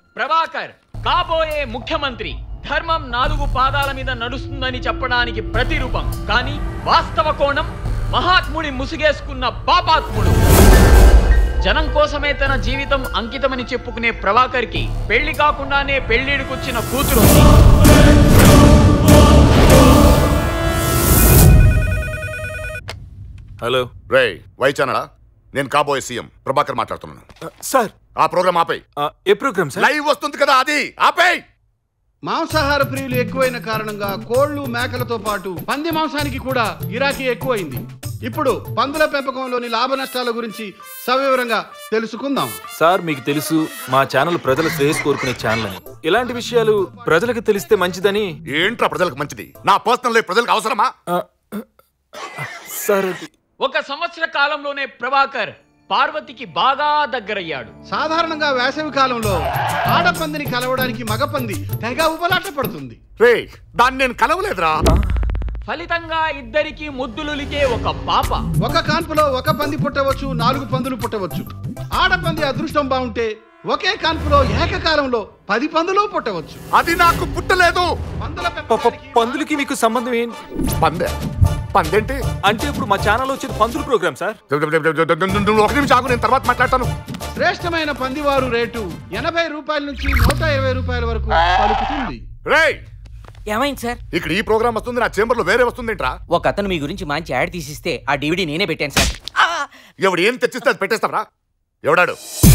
ప్రభాకర్ కాబోయే ముఖ్యమంత్రి ధర్మం నాలుగు పాదాల మీద నడుస్తుందని చెప్పడానికి ప్రతిరూపం కానీ వాస్తవ కోణం మహాత్ముడి ముసుగేసుకున్న పాపాత్ముడు జనం కోసమే తన జీవితం అంకితమని చెప్పుకునే ప్రభాకర్ కి పెళ్లి కాకుండానే పెళ్లిడికొచ్చిన కూతురు హలో రే వైచానడా నేను కాబోయే సీఎం ప్రభాకర్ మాట్లాడుతున్నాను సార్ ఆ ప్రోగ్రామ్ ఆపేయ్ ఏ ప్రోగ్రామ్ సార్ లైవ్ వస్తుంది కదా అది ఆపేయ్ మాంసాహార ప్రియులు ఎక్కువైన కారణంగా కోళ్లు మేకలతో పాటు పంది మాంసానికి కూడా గిరాకీ ఎక్కువైంది ఇప్పుడు పందుల పెంపకంలోని లాభ నష్టాల గురించి సవివరంగా తెలుసుకుందాం సార్ మీకు తెలుసు మా ఛానల్ ప్రజల శ్రేయస్ కోరుకునే ఛానల్ అని ఇలాంటి విషయాలు ప్రజలకు తెలిస్తే మంచిదని ఏంట్రా ప్రజలకు మంచిది నా పర్సనల్ లైఫ్ ప్రజలకు అవసరమా సార్ అది ఒక సంవత్సర కాలంలోనే ప్రభాకర్ పార్వతికి బాగా దగ్గరయ్యాడు సాధారణంగా వేసవి కాలంలో ఆడపందిని కలవడానికి మగపంది తెగ ఉపలాట పడుతుంది రే దాన్ని నేను కలవలేదురా ఫలితంగా ఇద్దరికి ముద్దులులికే ఒక పాప ఒక కాన్పులో ఒక పంది పుట్టవచ్చు నాలుగు పందులు పుట్టవచ్చు ఆడపంది అదృష్టం బాగుంటే ఒకే కాన్పులో ఏకకాలంలో పది పందులు పుట్టవచ్చు అది నాకు పుట్టలేదు పందుల పాప పందులకి మీకు సంబంధం ఏంటి పందే పందేంటి అంటే ఇప్పుడు మా ఛానల్ వచ్చేది పందుల ప్రోగ్రామ్ సార్ నువ్వు ఒక నిమిషం ఆగు నేను తర్వాత మాట్లాడతాను శ్రేష్టమైన పందివారు రేటు ఎనభై రూపాయల నుంచి నూట ఇరవై రూపాయల వరకు పలుకుతుంది రే ఏమైంది సార్ ఇక్కడ ఈ ప్రోగ్రామ్ వస్తుంది నా చేంబర్ లో వేరే వస్తుంది ఏంట్రా ఒక అతను మీ గురించి మంచి యాడ్ తీసిస్తే ఆ డివిడి నేనే పెట్టాను సార్ ఎవడు ఏం తెచ్చిస్తే అది పెట్టేస్తావరా ఎవడాడు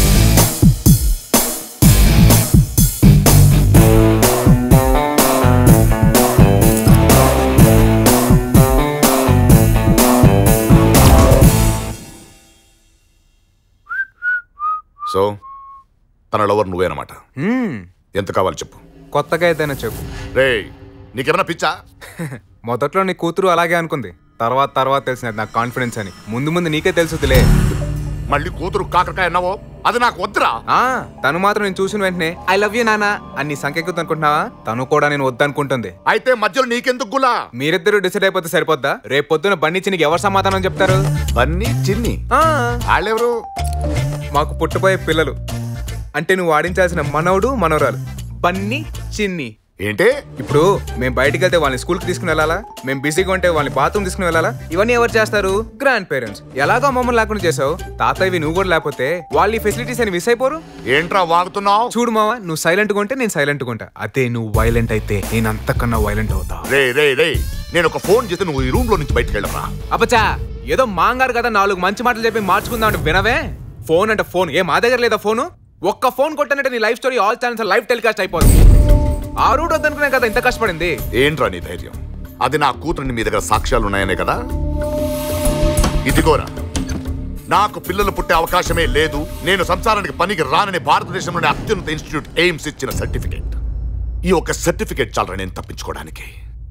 సో తన లవర్ నువ్వేనమాట ఎంత కావాలి చెప్పు కొత్తగా ఏదైనా చెప్పు రే నీకేమైనా పిచ్చా మొదట్లో నీ కూతురు అలాగే అనుకుంది తర్వాత తర్వాత తెలిసినది నాకు కాన్ఫిడెన్స్ అని ముందు ముందు నీకే తెలుసుదిలే మళ్ళీ కూతురు కాకరకాయ అన్నావో అది నాకు వద్దురా ఆ తను మాత్రం నేను చూసిన వెంటనే ఐ లవ్ యూ నానా అని నీ సంఖ్యకు అనుకుంటున్నావా తను కూడా నేను వద్దనుకుంటుంది అయితే మధ్యలో నీకెందుకు గులా మీరిద్దరూ డిసైడ్ అయిపోతే సరిపోద్దా రేపు పొద్దున బండి ఇచ్చి నీకు ఎవరు సమాధానం చెప్తారు బన్నీ చిన్ని ఆ, వాళ్ళెవరు మాకు పుట్టబోయే పిల్లలు అంటే నువ్వు ఆడించాల్సిన మనవడు మనవరాలు బన్నీ చిన్ని ఏంటి ఇప్పుడు మేము బయటికి వెళ్తే వాళ్ళని స్కూల్కి తీసుకుని వెళ్ళాలా మేము బిజీగా ఉంటే వాళ్ళని బాత్రూమ్ తీసుకుని వెళ్ళాలా ఇవన్నీ ఎవరు చేస్తారు గ్రాండ్ పేరెంట్స్ ఎలాగో మమ్మల్ని లేకుండా చేసావు తాతయ్యవి నువ్వు కూడా లేకపోతే వాళ్ళ ఈ ఫెసిలిటీస్ అని మిస్ అయిపోరు ఏంట్రా వాగుతున్నావు చూడు మావా నువ్వు సైలెంట్ గా ఉంటే నేను సైలెంట్ గా ఉంటా అదే నువ్వు వైలెంట్ అయితే నేను అంతకన్నా వైలెంట్ అవుతా రే రే రే నేను ఒక ఫోన్ చేస్తే నువ్వు ఈ రూమ్ లో నుంచి బయటకు వెళ్ళరా అబ్బచా ఏదో మాంగారు కదా నాలుగు మంచి మాటలు చెప్పి మార్చుకుందాం అంటే వినవే ఫోన్ అంటే ఫోన్ ఏ మా దగ్గర లేదా ఫోను ఒక్క ఫోన్ కొట్టానంటే నీ life story all channels live telecast అయిపోతుంది ఆ రూట్ వద్దనుకునే కదా ఇంత కష్టపడింది ఏంట్రా నీ ధైర్యం అది నా కూతురిని మీ దగ్గర సాక్ష్యాలు ఉన్నాయనే కదా ఇదిగోరా నాకు పిల్లలు పుట్టే అవకాశమే లేదు నేను సంసారానికి పనికి రానని భారతదేశంలోని అత్యున్నత ఇన్స్టిట్యూట్ ఎయిమ్స్ ఇచ్చిన సర్టిఫికేట్ ఈ ఒక సర్టిఫికేట్ చాలరా నేను తప్పించుకోవడానికి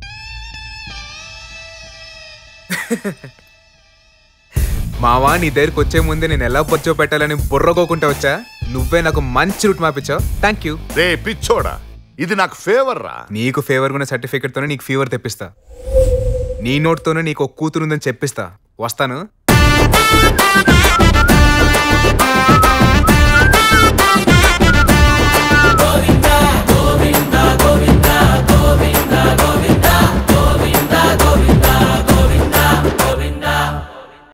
మావా నీ దగ్గరికి వచ్చే ముందే నేను ఎలా పొచ్చో పెట్టాలని బుర్రగోకుంటా వచ్చా నువ్వే నాకు మంచి రూట్ మాపించావు థ్యాంక్ యూ రే పిచ్చోడా ఇది నాకు ఫేవర్ రా నీకు ఫేవర్ ఉన్న సర్టిఫికేట్ తోనే నీకు ఫీవర్ తెప్పిస్తా నీ నోట్తోనే నీకు ఒక కూతురుందని చెప్పిస్తా వస్తాను